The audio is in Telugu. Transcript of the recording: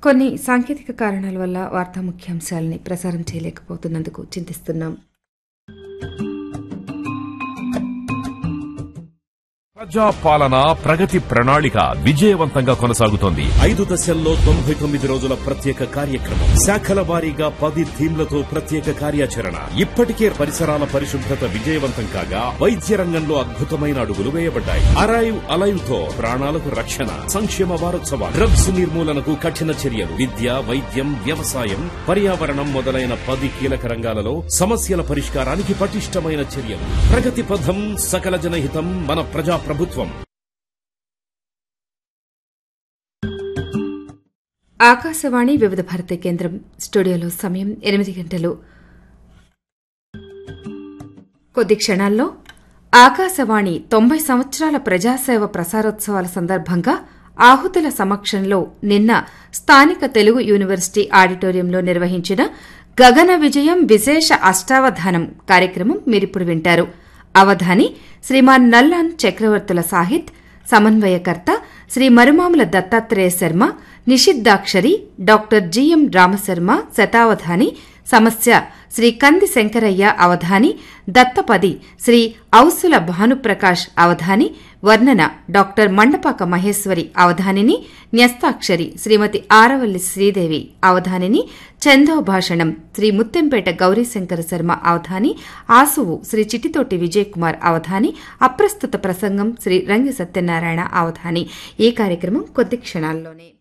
కొన్ని సాంకేతిక కారణాల వల్ల వార్తా ముఖ్యాంశాలని ప్రసారం చేయలేకపోతున్నందుకు చింతిస్తున్నాం ప్రజా పాలన ప్రగతి ప్రణాళిక విజయవంతంగా కొనసాగుతోంది ఐదు దశల్లో తొంభై తొమ్మిది రోజుల ప్రత్యేక కార్యక్రమం శాఖల వారీగా పది థీమ్లతో ప్రత్యేక కార్యాచరణ ఇప్పటికే పరిసరాల పరిశుభ్రత విజయవంతం కాగా వైద్య రంగంలో అద్భుతమైన అడుగులు వేయబడ్డాయి అరైవ్ అలైవ్ తో ప్రాణాలకు రక్షణ సంక్షేమ వారోత్సవాలు డ్రగ్స్ నిర్మూలనకు కఠిన చర్యలు విద్య వైద్యం వ్యవసాయం పర్యావరణం మొదలైన పది కీలక రంగాలలో సమస్యల పరిష్కారానికి పటిష్టమైన చర్యలు ప్రగతి పథం సకల జనహితం మన ప్రజా ప్రభుత్వం ఆకాశవాణి వివిధ భారతి కేంద్రం స్టూడియోలో సమయం ఎనిమిది గంటలు కొద్ది క్షణాల్లో ఆకాశవాణి తొంభై సంవత్సరాల ప్రజాసేవ ప్రసారోత్సవాల సందర్భంగా ఆహుతుల సమక్షంలో నిన్న స్థానిక తెలుగు యూనివర్సిటీ ఆడిటోరియంలో నిర్వహించిన గగన విజయం విశేష అష్టావధానం కార్యక్రమం మీరిప్పుడు వింటారు అవధాని శ్రీమాన్ నల్లాన్ చక్రవర్తుల సాహిత్ సమన్వయకర్త శ్రీ మరుమాముల దత్తాత్రేయ శర్మ నిషిద్దాక్షరి డాక్టర్ జిఎం రామశర్మ శతావధాని సమస్య శ్రీ కంది శంకరయ్య అవధాని దత్తపది శ్రీ ఔసుల భానుప్రకాష్ అవధాని వర్ణన డాక్టర్ మండపాక మహేశ్వరి అవధానిని న్యస్తాక్షరి శ్రీమతి ఆరవల్లి శ్రీదేవి అవధానిని చందోభాషణం శ్రీ ముత్తంపేట గౌరీశంకర శర్మ అవధాని ఆసువు శ్రీ చిట్టితోటి విజయ్ కుమార్ అవధాని అప్రస్తుత ప్రసంగం శ్రీ రంగి సత్యనారాయణ అవధాని ఈ కార్యక్రమం కొద్ది క్షణాల్లోనే